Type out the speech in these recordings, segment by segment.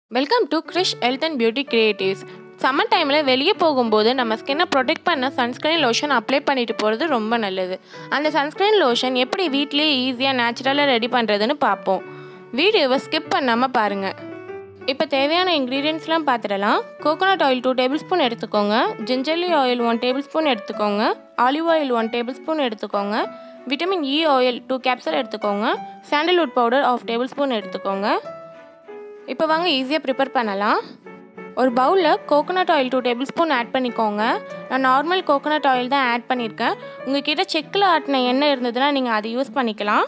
welcome to Krish health and beauty creatives summer டைமில் வெளியே போகும்போது நம்ம ஸ்கின்னை ப்ரொடெக்ட் பண்ண சன்ஸ்க்ரீன் லோஷன் அப்ளை பண்ணிட்டு போகிறது ரொம்ப நல்லது அந்த சன்ஸ்க்ரீன் லோஷன் எப்படி வீட்லேயே ஈஸியாக நேச்சுரலாக ரெடி பண்ணுறதுன்னு பார்ப்போம் வீடியோவை ஸ்கிப் பண்ணாமல் பாருங்கள் இப்போ தேவையான இன்க்ரீடியன்ஸ்லாம் பார்த்துடலாம் coconut oil two tablespoon எடுத்துக்கோங்க gingelly oil one tablespoon எடுத்துக்கோங்க olive oil one tablespoon எடுத்துக்கோங்க vitamin E oil two capsule எடுத்துக்கோங்க sandalwood powder half tablespoon எடுத்துக்கோங்க இப்போ வாங்க ஈஸியாக ப்ரிப்பேர் பண்ணலாம் ஒரு பவுலில் coconut oil two tablespoon add பண்ணிக்கோங்க நான் நார்மல் கோகோனட் ஆயில் தான் ஆட் பண்ணியிருக்கேன் உங்ககிட்ட செக்கில் ஆட்டின எண்ணெய் இருந்ததுன்னா நீங்கள் அதை யூஸ் பண்ணிக்கலாம்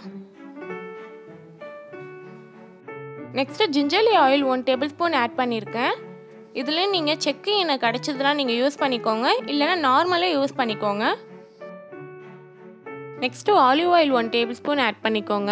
next gingelly oil one tablespoon add பண்ணியிருக்கேன் இதில் நீங்கள் செக்கு எண்ணெய் கிடச்சதுன்னா நீங்கள் யூஸ் பண்ணிக்கோங்க இல்லைன்னா நார்மலாக யூஸ் பண்ணிக்கோங்க next olive oil one tablespoon add பண்ணிக்கோங்க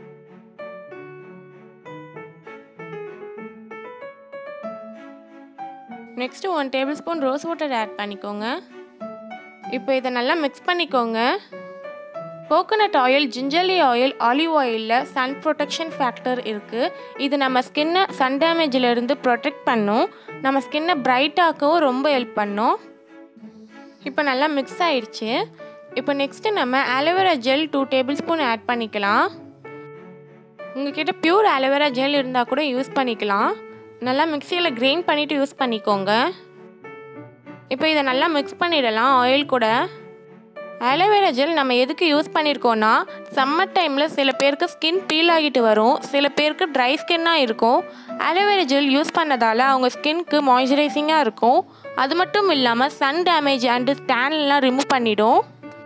next one tablespoon rose water add பண்ணிக்கோங்க இப்போ இதை நல்லா மிக்ஸ் பண்ணிக்கோங்க coconut oil gingelly oil olive ஆயிலில் சன் ப்ரொடெக்ஷன் ஃபேக்டர் இருக்குது இது நம்ம ஸ்கின்னை சன் டேமேஜிலிருந்து ப்ரொடெக்ட் பண்ணும் நம்ம ஸ்கின்னை பிரைட்டாக்கவும் ரொம்ப ஹெல்ப் பண்ணும் இப்போ நல்லா மிக்ஸ் ஆயிடுச்சு இப்போ நெக்ஸ்ட்டு நம்ம aloe vera gel two tablespoon add பண்ணிக்கலாம் உங்ககிட்ட பியூர் ஆலோவேரா ஜெல் இருந்தால் கூட யூஸ் பண்ணிக்கலாம் நல்லா மிக்சியில் கிரைண்ட் பண்ணிவிட்டு யூஸ் பண்ணிக்கோங்க இப்போ இதை நல்லா மிக்ஸ் பண்ணிடலாம் ஆயில் கூட ஆலோவேரா ஜெல் நம்ம எதுக்கு யூஸ் பண்ணியிருக்கோன்னா சம்மர் டைமில் சில பேருக்கு ஸ்கின் பீல் ஆகிட்டு வரும் சில பேருக்கு ட்ரை ஸ்கின்னாக இருக்கும் ஆலோவேரா ஜெல் யூஸ் பண்ணதால் அவங்க ஸ்கின்க்கு மாய்ஸ்சரைசிங்காக இருக்கும் அது மட்டும் இல்லாமல் சன் டேமேஜ் அண்டு ஸ்டேன்லாம் ரிமூவ் பண்ணிடும்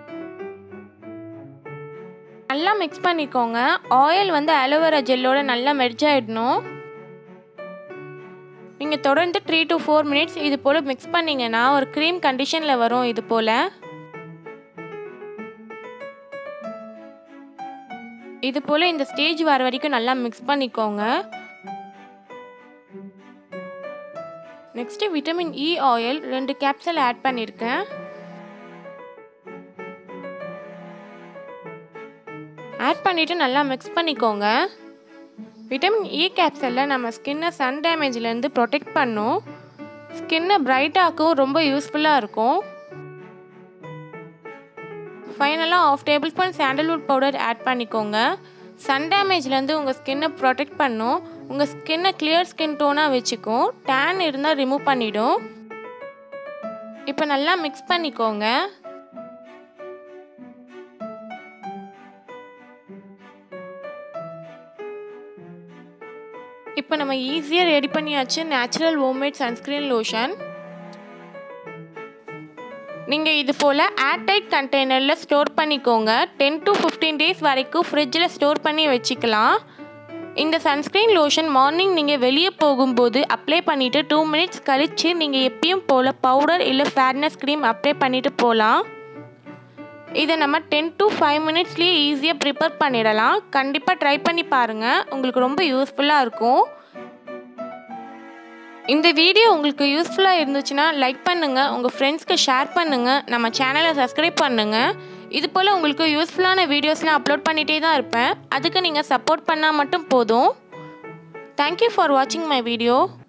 நல்லா மிக்ஸ் பண்ணிக்கோங்க ஆயில் வந்து அலோவேரா ஜெல்லோட நல்லா மெர்ஜ் ஆகிடணும் நீங்கள் தொடர்ந்து த்ரீ டு ஃபோர் மினிட்ஸ் இது போல் மிக்ஸ் பண்ணிங்கன்னா ஒரு க்ரீம் கண்டிஷனில் வரும் இது போல் இது போல் இந்த ஸ்டேஜ் வர வரைக்கும் நல்லா மிக்ஸ் பண்ணிக்கோங்க நெக்ஸ்ட்டு விட்டமின் இ ஆயில் ரெண்டு கேப்சல் ஆட் பண்ணியிருக்கேன் ஆட் பண்ணிவிட்டு நல்லா மிக்ஸ் பண்ணிக்கோங்க விட்டமின் இ கேப்சலில் நம்ம ஸ்கின்னை சன் டேமேஜ்லேருந்து ப்ரொடெக்ட் பண்ணும் ஸ்கின்னை பிரைட்டாக்கும் ரொம்ப யூஸ்ஃபுல்லாக இருக்கும் ஃபைனலாக half tablespoon sandalwood powder add பண்ணிக்கோங்க சன் டேமேஜ்லேருந்து உங்கள் ஸ்கின்னை ப்ரொடெக்ட் பண்ணும் உங்கள் ஸ்கின்னை கிளியர் ஸ்கின் டோனாக வச்சுக்கும் டேன் இருந்தால் ரிமூவ் பண்ணிடும் இப்போ நல்லா மிக்ஸ் பண்ணிக்கோங்க இப்போ நம்ம ஈஸியாக ரெடி பண்ணியாச்சு நேச்சுரல் ஹோம்மேட் சன்ஸ்க்ரீன் லோஷன் நீங்கள் இது போல் ஏர்டைட் கண்டெய்னரில் ஸ்டோர் பண்ணிக்கோங்க டென் டு ஃபிஃப்டீன் டேஸ் வரைக்கும் ஃப்ரிட்ஜில் ஸ்டோர் பண்ணி வச்சுக்கலாம் இந்த சன்ஸ்க்ரீன் லோஷன் மார்னிங் நீங்கள் வெளியே போகும்போது அப்ளை பண்ணிவிட்டு டூ மினிட்ஸ் கழித்து நீங்கள் எப்பயும் போல் பவுடர் இல்லை ஃபேர்னஸ் க்ரீம் அப்ளை பண்ணிவிட்டு போகலாம் இதை நம்ம டென் டு ஃபைவ் மினிட்ஸ்லேயே ஈஸியாக ப்ரிப்பேர் பண்ணிடலாம் கண்டிப்பாக ட்ரை பண்ணி பாருங்கள் உங்களுக்கு ரொம்ப யூஸ்ஃபுல்லாக இருக்கும் இந்த வீடியோ உங்களுக்கு யூஸ்ஃபுல்லாக இருந்துச்சுன்னா லைக் பண்ணுங்கள் உங்கள் ஃப்ரெண்ட்ஸ்க்கு ஷேர் பண்ணுங்கள் நம்ம சேனலை சப்ஸ்கிரைப் பண்ணுங்கள் இது போல் உங்களுக்கு யூஸ்ஃபுல்லான வீடியோஸ்லாம் அப்லோட் பண்ணிகிட்டே தான் இருப்பேன் அதுக்கு நீங்கள் சப்போர்ட் பண்ணால் மட்டும் போதும் தேங்க்யூ ஃபார் வாட்சிங் மை வீடியோ